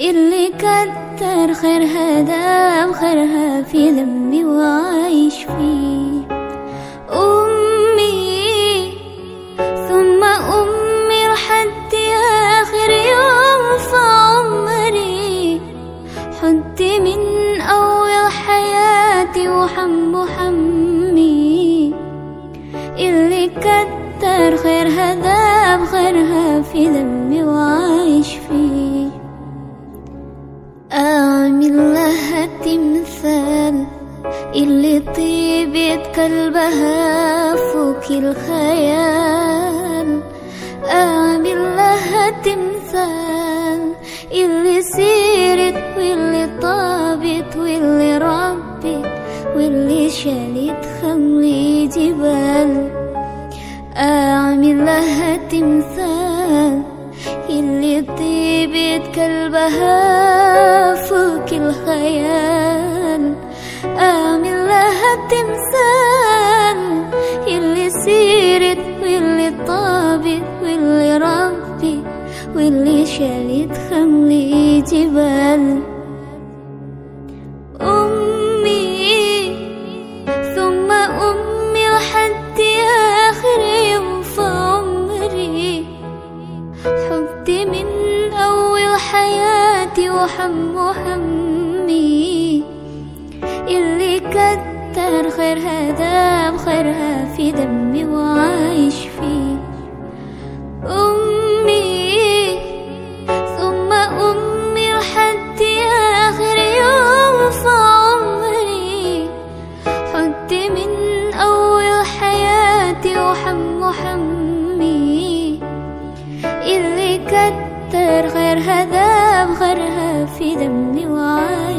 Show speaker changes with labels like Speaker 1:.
Speaker 1: اللي كتر خيرها دام خيرها في ذنبي وعايش فيه أمي ثم أمي لحد آخر يوم في عمري حدي من أول حياتي وحم وحمي اللي كتر خيرها دام خيرها في ذنبي وعايش فيه أعمل لها تمثال اللي طيبة قلبها فوق الخيال أعمل لها تمثال اللي سيرت واللي طابت واللي ربت واللي شالت خمري جبال أعمل لها تمثال اللي طيبة قلبها فوق الخيال أعمل لها تمثال اللي سيرت واللي طابت واللي ربت واللي شالت خمري جبال أمي ثم أمي لحد آخر يوم في عمري حبي من أول حياتي وحم وحمي اللي كتر خيرها دام خيرها في دمي وعايش فيه أمي ثم أمي لحد آخر يوم في عمري حدي من أول حياتي وحم وحمي اللي كتر خيرها دام خيرها في دمي وعايش